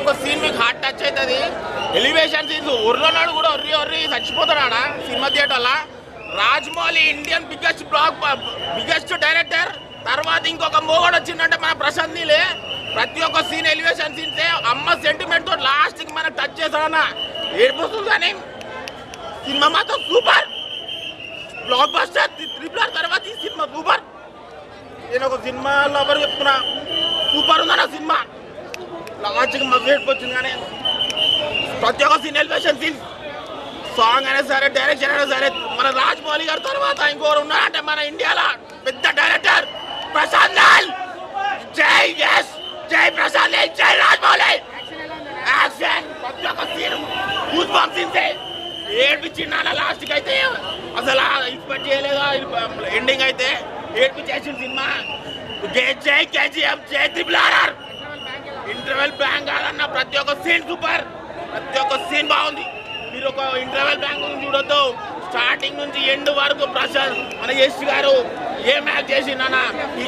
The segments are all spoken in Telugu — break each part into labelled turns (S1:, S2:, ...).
S1: ఒక సీన్ మీకు హార్ట్ టచ్ అవుతుంది ఎలివేషన్ సీన్స్ ఉర్రనాడు కూడా ఒర్రి ఒర్రి చచ్చిపోతాడు ఆడ సినిమా థియేటర్లో Rajamouli Indian biggest block biggest director తర్వాత ఇంకొక మోగోడు వచ్చిందంటే మన ప్రశాంత్ నీలే ప్రతి ఒక్క సీన్ ఎలివేషన్ సీన్స్ అమ్మ సెంటిమెంట్ తో లాస్ట్ కి మనకు టచ్ చేస్తాడన్న ఏడిపోతుంది కానీ సినిమా మాత్రం super blockbuster triple R తర్వాత ఈ సినిమా సూపర్ నేను ఒక సినిమా లవర్ చెప్తున్నా సూపర్ ఉందన్న సినిమా లాస్ట్కి మా వేడుకు వచ్చింది కానీ ప్రతి ఒక్క సీన్ ఎలివేషన్ సీన్ సాంగ్ అయినా సరే డైరెక్షన్ అయినా సరే మన రాజమౌళి గారి తర్వాత ఇంకోరు ఉన్నారంటే మన ఇండియాలో పెద్ద డైరెక్టర్ ప్రశాంత్ లాల్ జై ఎస్ జై ప్రశాంత్ లాల్ జై రాజమౌళి యాక్షన్ ప్రతి ఒక్క సీన్ గూస్ బంప్ సీన్సే ఏడ్పించిండు లాస్ట్కి అయితే అసలు ఎక్స్పెక్ట్ చేయలేదా ఎండింగ్ అయితే ఏడ్పించేసిన సినిమా జై జై కేజీఎఫ్ జై త్రిపుల్ ఆర్ఆర్ ఇంటర్వెల్ బ్యాంక్ కాదన్న ప్రతి ఒక్క సీన్ సూపర్ ప్రతి ఒక్క సీన్ బాగుంది మీరు ఒక ఇంటర్వెల్ బ్యాంక్ చూడొద్దు స్టార్టింగ్ నుంచి ఎండ్ వరకు ప్రశాంత్ మన యశ్ గారు ఏ మ్యాచ్ చేసిండన్న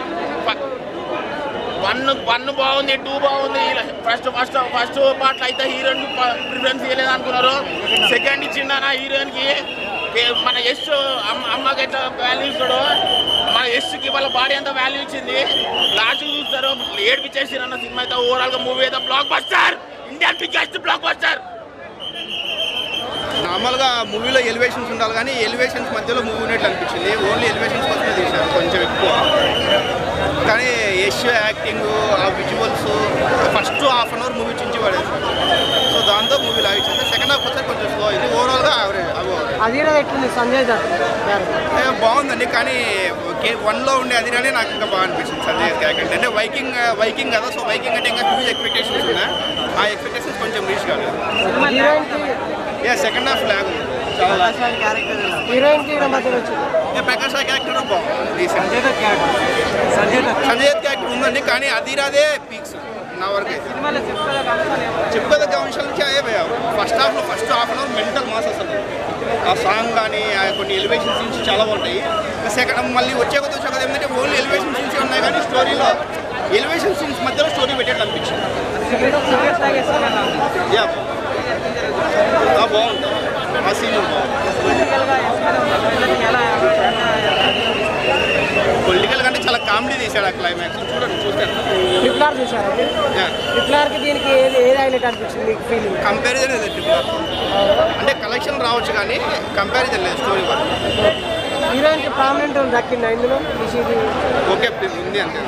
S1: వన్ వన్ బాగుంది టూ బాగుంది ఫస్ట్ ఫస్ట్ ఫస్ట్ పార్ట్ అయితే హీరోయిన్ ప్రిఫరెన్స్ ఇవ్వలేదు అనుకున్నారు సెకండ్ ఇచ్చిండన్న హీరోయిన్ కి ఏ- మన యశ్ అమ్మ అమ్మకి ఎట్లా వాల్యూ ఇస్తాడో మన యశ్కి వాళ్ళ బాడీ అంతా వాల్యూ ఇచ్చింది లాస్ట్ చూస్తారు ఏడిపించేసి అన్న సినిమా అయితే ఓవరాల్ గా మూవీ అయితే blockbuster Indian biggest blockbuster
S2: నార్మల్గా మూవీలో ఎలివేషన్స్ ఉండాలి కానీ ఎలివేషన్స్ మధ్యలో మూవీ ఉన్నట్టు అనిపించింది ఓన్లీ ఎలివేషన్స్ కోసమే తీశారు కొంచెం ఎక్కువ కానీ యష్ యాక్టింగ్ ఆ visuals first half an hour movie చించి పడేది సో దాంతో మూవీ లాగించింది సెకండ్ హాఫ్ వచ్చే కొంచెం స్లో అయింది ఓవరాల్గా యావరేజ్ అబో
S3: అదిరా ఎట్లుంది సంజయ్ దత్
S2: ఏ, బాగుందండి కానీ కే వన్లో ఉండే అదిరానే నాకు ఇంకా బాగా అనిపించింది సంజయ్ క్యారెక్టర్ అంటే వైకింగ్ వైకింగ్ కదా సో వైకింగ్ అంటే ఇంకా హ్యూజ్ ఎక్స్పెక్టేషన్స్ ఉన్నాయి ఆ ఎక్స్పెక్టేషన్స్ కొంచెం రీచ్ కాలేదు
S3: హీరోయిన్ కి
S2: ఏ సెకండ్ హాఫ్ లాగ్ ఉంది చాలా
S3: హీరోయిన్ కి ఈయన మధ్యలో వచ్చింది
S2: ఏ ప్రకాష్ రాజ్ క్యారెక్టర్ బాగుంది రీసెంట్ సంజయ్ దత్ క్యారెక్టర్ ఉందండి కానీ అదిరాదే పీక్స్ నా వరకు అయితే చెప్పుకోదగ్గ అంశాల నుంచి అదే ఫస్ట్ హాఫ్లో first half an hour mental mass అసలు ఆ సాంగ్ కానీ ఆ కొన్ని ఎలివేషన్ సీన్స్ చాలా బాగుంటాయి సెకండ్ మళ్ళీ వచ్చే కొద్ది వచ్చే కొద్ది ఏంటంటే ఓన్లీ ఎలివేషన్ సీన్స్ ఉన్నాయి కానీ స్టోరీలో ఎలివేషన్ సీన్స్ మధ్యలో స్టోరీ పెట్టేట్టు అనిపించింది యా ఆ, బాగుంది ఆ సీన్ పొలిటికల్ కంటే చాలా కామెడీ తీశాడు ఆ క్లైమాక్స్ చూడండి చూస్తాను
S3: ట్రిపుల్ ఆర్ చూసారా ట్రిపుల్ ఆర్ కి దీనికి ఏది ఏది హైలైట్ అనిపించింది మీకు ఫీలింగ్
S2: కంపారిజన్ లేదు ట్రిపుల్ ఆర్ అంటే కలెక్షన్ రావచ్చు కానీ కంపారిజన్ లేదు స్టోరీ వరకు
S3: హీరోయిన్ కి ప్రామినెంట్ దక్కిందా ఇందులో ఈ
S2: ఓకే ఉంది అంతే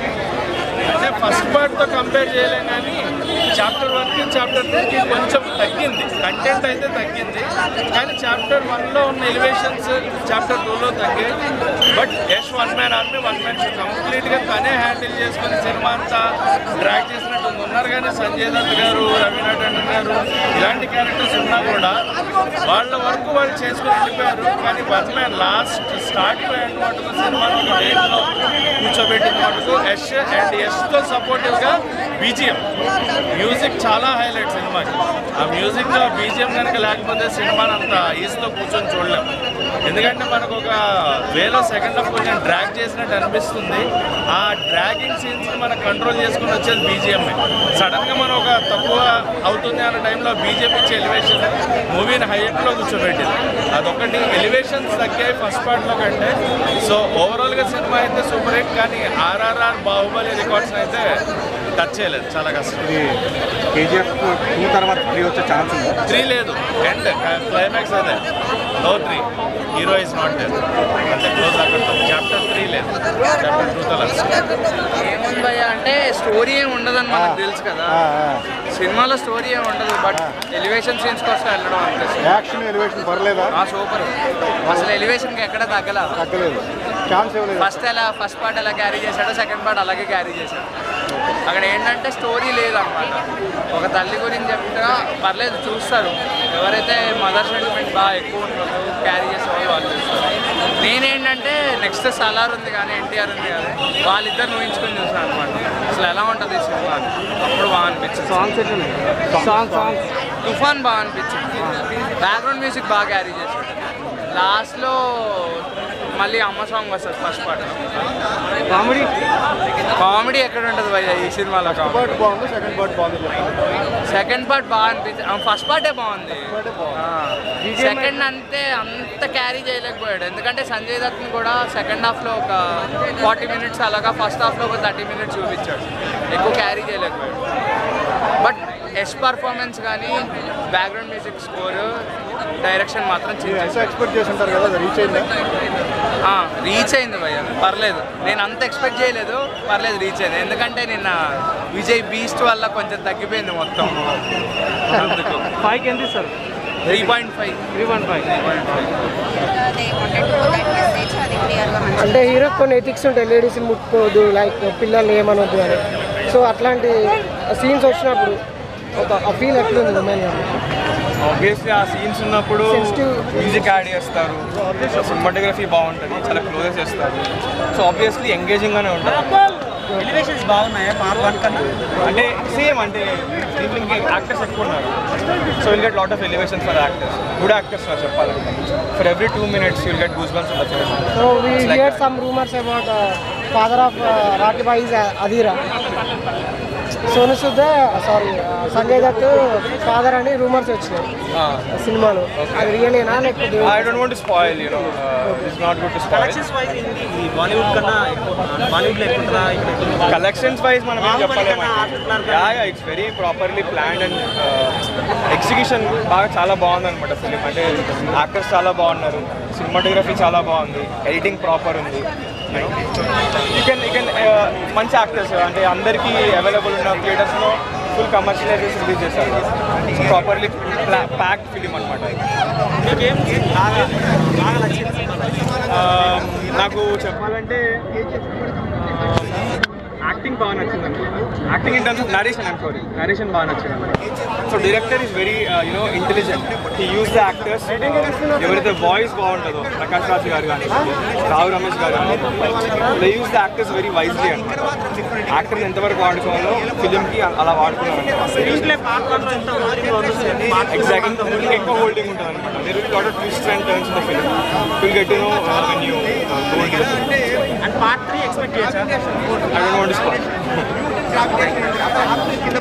S4: అంటే ఫస్ట్ పార్ట్తో కంపేర్ చేయలేం కానీ చాప్టర్ వన్కి చాప్టర్ టూకి కొంచెం తగ్గింది కంటెంట్ అయితే తగ్గింది కానీ చాప్టర్ వన్లో ఉన్న ఎలివేషన్స్ చాప్టర్ టూలో తగ్గాయి but Yash one man army one man show కంప్లీట్గా తనే హ్యాండిల్ చేసుకుని సినిమా అంతా డ్రాగ్ చేసినట్టు ఉంది. ఉన్నారు కానీ సంజయ్ దత్ గారు రవీనా టండన్ గారు ఇలాంటి క్యారెక్టర్స్ ఉన్నా కూడా వాళ్ళ వరకు వాళ్ళు చేసుకుని వెళ్ళిపోయారు కానీ one man last start end మటుకు సినిమాని ఒక రేంజ్లో కూర్చోబెట్టిన మటుకు యష్ అండ్ యష్తో సపోర్టివ్గా బీజిఎం మ్యూజిక్ చాలా హైలైట్ సినిమాకి ఆ మ్యూజిక్లో బీజిఎం కనుక లేకపోతే సినిమాని అంత ఈజీతో కూర్చొని చూడలేము ఎందుకంటే మనకు ఒక వేలో సెకండ్ హాఫ్ కొంచెం డ్రాగ్ చేసినట్టు అనిపిస్తుంది ఆ డ్రాగింగ్ సీన్స్ని మనం కంట్రోల్ చేసుకుని వచ్చేది బీజిఎంఏ సడన్గా మనం ఒక తక్కువ అవుతుంది అన్న టైంలో బీజేపీ ఇచ్చే ఎలివేషన్ మూవీని హైట్లో కూర్చోబెట్టింది అదొకటి ఎలివేషన్స్ తగ్గాయి ఫస్ట్ పార్ట్లో కంటే సో ఓవరాల్గా సినిమా అయితే సూపర్ హిట్ కానీ ఆర్ఆర్ఆర్ బాహుబలి రికార్డ్స్ అయితే టచ్ చేయలేదు చాలా కష్టం
S5: కేజీఎఫ్ టూ తర్వాత త్రీ వచ్చే ఛాన్స్ ఉంది
S4: త్రీ లేదు ఎండ్ క్లైమాక్స్ అదే no three hero is not there అంటే క్లోజ్ అక్కడ చాప్టర్ త్రీ లేదు చాప్టర్ టూ కలర్స్
S6: ఏముంది భయ్య అంటే స్టోరీ ఏమి ఉండదని మనకు తెలుసు కదా సినిమాలో స్టోరీ ఏమి ఉండదు బట్ ఎలివేషన్ సీన్స్ కోసం వెళ్ళడం అనిపిస్తుంది
S5: యాక్షన్ ఎలివేషన్ పర్లేదా
S6: ఆ సూపర్ అసలు ఎలివేషన్కి ఎక్కడ తగ్గల
S5: తగ్గలేదు ఛాన్స్ ఇవ్వలేదు
S6: ఫస్ట్ ఎలా ఫస్ట్ పార్ట్ ఎలా క్యారీ చేశాడో సెకండ్ పార్ట్ అలాగే క్యారీ చేశాడు అక్కడ ఏంటంటే స్టోరీ లేదన్నమాట ఒక తల్లి గురించి చెప్తా పర్లేదు చూస్తారు ఎవరైతే మదర్ సెంటిమెంట్ బాగా ఎక్కువ ఉంటుందో క్యారీ చేసే వాళ్ళు వాళ్ళు చూస్తారు నేనేంటంటే నెక్స్ట్ సలార్ ఉంది కానీ ఎన్టీఆర్ ఉంది కానీ వాళ్ళిద్దరు ఊహించుకొని చూసాను అనమాట అసలు ఎలా ఉంటుంది ఈ సినిమా అని. అప్పుడు బాగా అనిపించింది
S3: సాంగ్స్ ఎట్లున్నాయి సాంగ్ సాంగ్స్
S6: తుఫాన్ బాగా అనిపించింది బ్యాక్గ్రౌండ్ మ్యూజిక్ బాగా క్యారీ చేశాడు లాస్ట్లో మళ్ళీ అమ్మ సాంగ్ వస్తుంది ఫస్ట్ పార్ట్
S5: కామెడీ
S6: కామెడీ ఎక్కడ ఉంటుంది భయ్య ఈ సినిమాలో
S5: పార్ట్ బాగుంది సెకండ్ పార్ట్ బాగుంది
S6: సెకండ్ పార్ట్ బాగా అనిపించింది ఫస్ట్ పార్టే బాగుంది సెకండ్ అంతే అంత క్యారీ చేయలేకపోయాడు ఎందుకంటే సంజయ్ దత్ని కూడా సెకండ్ హాఫ్లో ఒక ఫార్టీ మినిట్స్ అలాగా ఫస్ట్ హాఫ్లో ఒక థర్టీ మినిట్స్ చూపించాడు ఎక్కువ క్యారీ చేయలేకపోయాడు బట్ ఎస్ పర్ఫార్మెన్స్ కానీ బ్యాక్గ్రౌండ్ మ్యూజిక్ స్కోర్ డైరెక్షన్ మాత్రం చేంజ్
S5: ఎక్స్పెక్ట్ చేసి ఉంటారు కదా రీచ్ అయిందా
S6: రీచ్ అయింది భయ్య పర్లేదు నేను అంత ఎక్స్పెక్ట్ చేయలేదు పర్లేదు రీచ్ అయింది ఎందుకంటే నిన్న విజయ్ బీస్ట్ వల్ల కొంచెం తగ్గిపోయింది మొత్తం అందుకు
S5: ఫైవ్కి ఎంత sir
S6: three point five
S5: three one five
S7: they wanted to put that message అది క్లియర్గా మంచి
S3: అంటే హీరో కొన్ని ఎథిక్స్ ఉంటాయి లేడీస్ని ముట్టుకోవద్దు లైక్ పిల్లల్ని ఏమనొద్దు అని సో అట్లాంటి సీన్స్ వచ్చినప్పుడు ఒక ఆ ఫీల్ ఎట్లుంది ఉమెన్
S5: ఆబ్వియస్లీ ఆ సీన్స్ ఉన్నప్పుడు
S3: Sensitive.
S5: మ్యూజిక్ యాడ్ చేస్తారు సినిమాటోగ్రఫీ బాగుంటుంది చాలా క్లోజెస్ చేస్తారు సో ఆబ్వియస్లీ ఎంగేజింగ్గానే ఉంటుంది
S8: ఎలివేషన్స్ బాగున్నాయా పార్ట్ వన్ కన్నా
S5: అంటే సేమ్ అంటే దీంట్లో ఇంకా యాక్టర్స్ ఎక్కువ ఉన్నారు so will get lot of elevations for actors good actors for చెప్పాలంటే for every two minutes will get goose bumps ఉండొచ్చు
S3: so we hear some rumours about father of రాటిబాయి ఇస్ అధీరా సోను సుద్ద సారీ సంజయ్ దత్ ఫాదర్ అని రూమర్స్ వచ్చినాయి సినిమాలో అది రియలేనా లేకపోతే
S5: I don't want to spoil you know it's not good to spoil
S8: collections wise ఈ బాలీవుడ్ కన్నా ఎక్కువ బాలీవుడ్లో ఎక్కువ ఉంటుందా ఇక్కడ ఎక్కువ ఉంటుందా?
S5: కలెక్షన్స్ వైజ్ మనం ఏం
S8: బాహుబలి
S5: చెప్పలేము
S8: కన్నా ఆడుతున్నారు కదా.
S5: Yeah yeah it's very properly planned and execution బాగా చాలా బాగుంది అనమాట ఫిలిం అంటే యాక్టర్స్ చాలా బాగున్నారు సినిమాటోగ్రఫీ చాలా బాగుంది ఎడిటింగ్ ప్రాపర్ ఉంది యూ కెన్ యూ కెన్ మంచి యాక్టర్స్ అంటే అందరికీ అవైలబుల్ ఉన్న థియేటర్స్లో ఫుల్ కమర్షియలైజేషన్ రిలీజ్ చేశారు ప్రాపర్లీ ప్యాక్డ్ ఫిలిం అనమాట
S8: మీకేం బాగా బాగా నచ్చింది
S5: నాకు చెప్పాలంటే యాక్టింగ్ బాగా నచ్చింది అనమాట acting in terms of narration I'm sorry narration బాగా నచ్చింది అనమాట so director is very you know intelligent he uses the actors ఎవరైతే వాయిస్ బాగుంటుందో ప్రకాష్ రాజ్ గారు కానీ రావు రమేష్ గారు కానీ they use the actors very wisely అనమాట యాక్టర్స్ ఎంతవరకు వాడుకోవాలో ఫిలింకి అలా వాడుకున్నారు
S8: యూజువల్లీ పార్ట్ వన్లో ఎంత హోల్డింగ్ ఉంది
S5: ఎగ్జాక్ట్ ఇంకా ఎక్కువ హోల్డింగ్ ఉంటుంది అనమాట there will lot of twist and turns in the film will get to know when you go into the film
S8: and part three expect చేయొచ్చా
S5: I don't want to spoil.